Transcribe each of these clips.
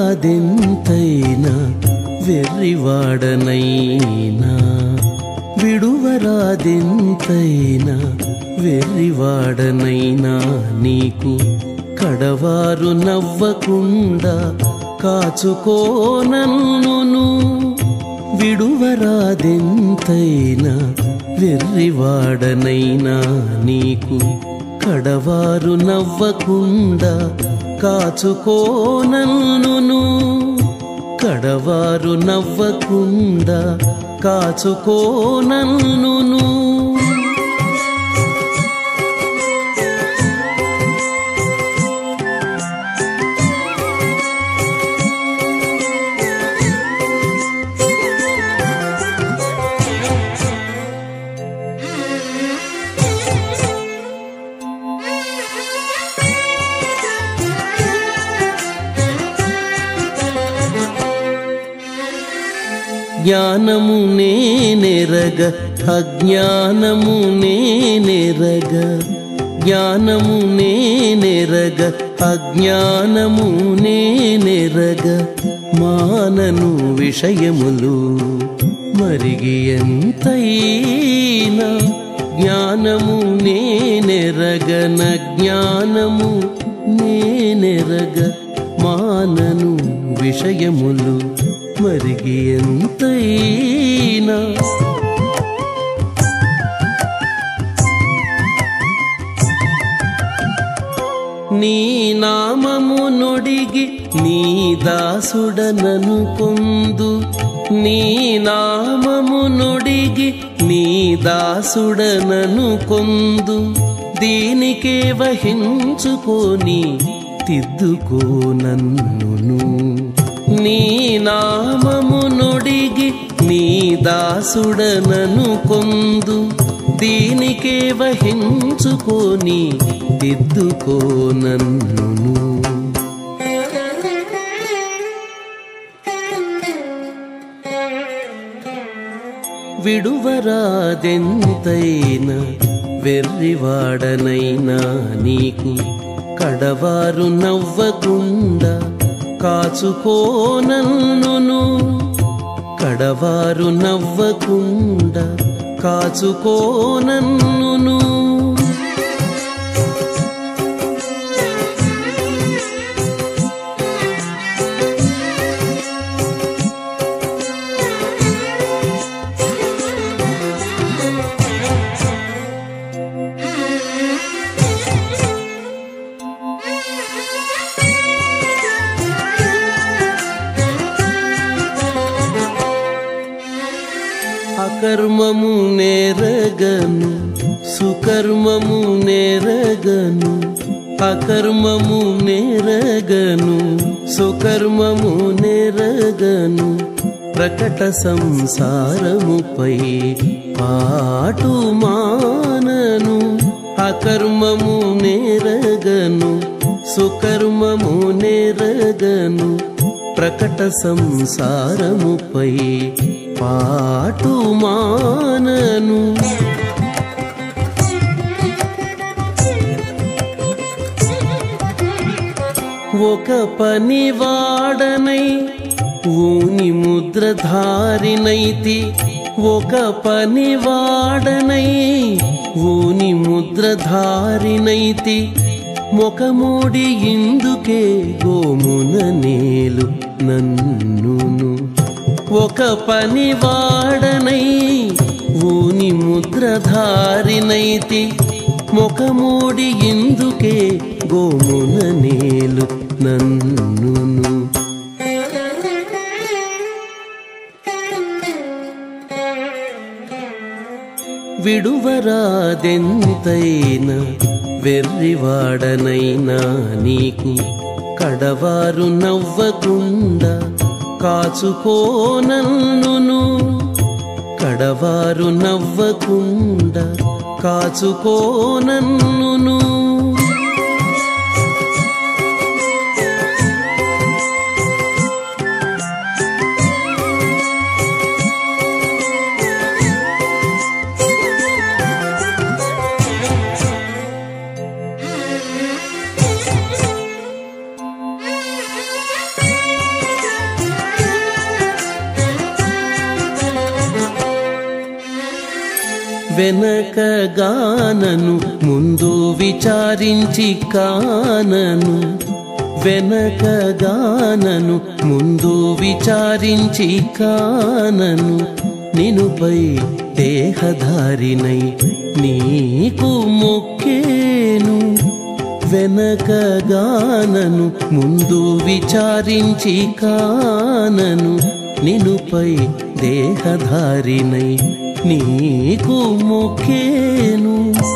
విడువరాదెంతైనా వెర్రివాడనైనా విడువరాదెంతైనా వెర్రివాడనైనా నీకు కడవారు నవ్వకుండా కాచుకోనన్నును విడువరాదెంతైనా వెర్రివాడనైనా నీకు కడవారు నవ్వకుండా కాచుకోనన్నును కడవారు నవ్వకుండా కాచుకోనన్నును జ్ఞానము నేనెరగ అజ్ఞానము నేనెరగ జ్ఞానము నేనెరగ అజ్ఞానము నేనెరగ మానను విషయములు మరిగి ఎంతైనా జ్ఞానము నేనెరగన జ్ఞానము నేనెరగ మానను విషయములు మరిగి ఎంతైనా నీ నామము నొడిగి నీ దాసుడనను పొందు నీ నామము నొడిగి నీ దాసుడనను కొందు దీనికే వహించుకొని తిద్దుకో నన్నును నీ నామము నొడిగి నీ దాసుడనను కొందు దీనికే వహించుకొని దిద్దుకో నన్నును విడువరాదెంతైనా వెర్రివాడనైనా నీకు కడవారు నవ్వకుండా కాచుకోనన్నును కడవారు నవ్వకుండా కాచుకోనన్నును అకర్మము నేరగను సుకర్మము నేరగను అకర్మము నేరగను సుకర్మము నేరగను ప్రకట సంసారముపై పాటు మానను అకర్మము నేరగను సుకర్మము నేరగను ప్రకట సంసారముపై పాటు మానను ఒక పనివాడనై ఊని ముద్రధారినైతి ఒక పనివాడనై ఊని ముద్రధారినైతి మొకమూడి ఇందుకే గోమున నేలు నన్నును ఒక పనివాడనై ఊని ముద్రధారినైతి మొకమూడి ఇందుకే గోమున నేలు నన్నును విడువరాదెంతైనా వెర్రివాడనైనా నీకు కడవారు నవ్వకుండా కాచుకోనన్నును కడవారు నవ్వకుండా కాచుకోనన్నును వెనకగానను ముందు విచారించి కానను వెనకగానను ముందు విచారించి కానను నినుపై దేహధారినై నీకు మొక్కేను వెనకగానను ముందు విచారించి కానను నినుపై దేహధారినై నీకు మొక్కేను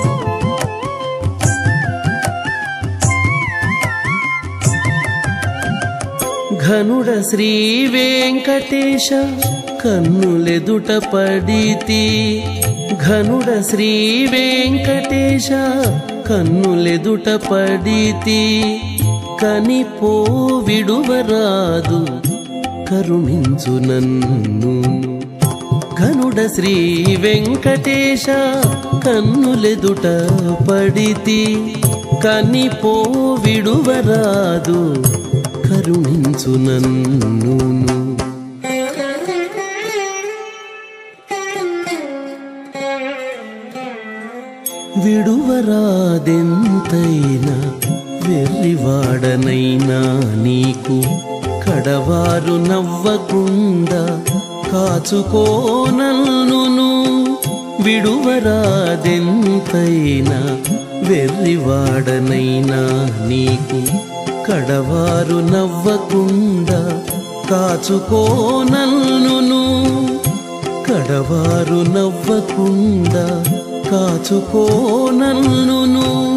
ఘనుడ శ్రీ వెంకటేశ కన్నులెదుట పడితి ఘనుడ శ్రీ వెంకటేశ కన్నులెదుట పడితి కనిపో విడువరాదు కరుణించు నన్ను ఘనుడ శ్రీ వెంకటేశ కన్నులెదుట పడితి కనిపో విడువరాదు కరుణించు నన్ను విడువరాదెంతైనా వెర్రివాడనైనా నీకు కడవారు నవ్వకుండా కాచుకోనల్నును విడువరాదెంతైనా వెర్రివాడనైనా నీకు కడవారు నవ్వకుండా కాచుకోనల్నును కడవారు నవ్వకుండా కాచుకోనల్నును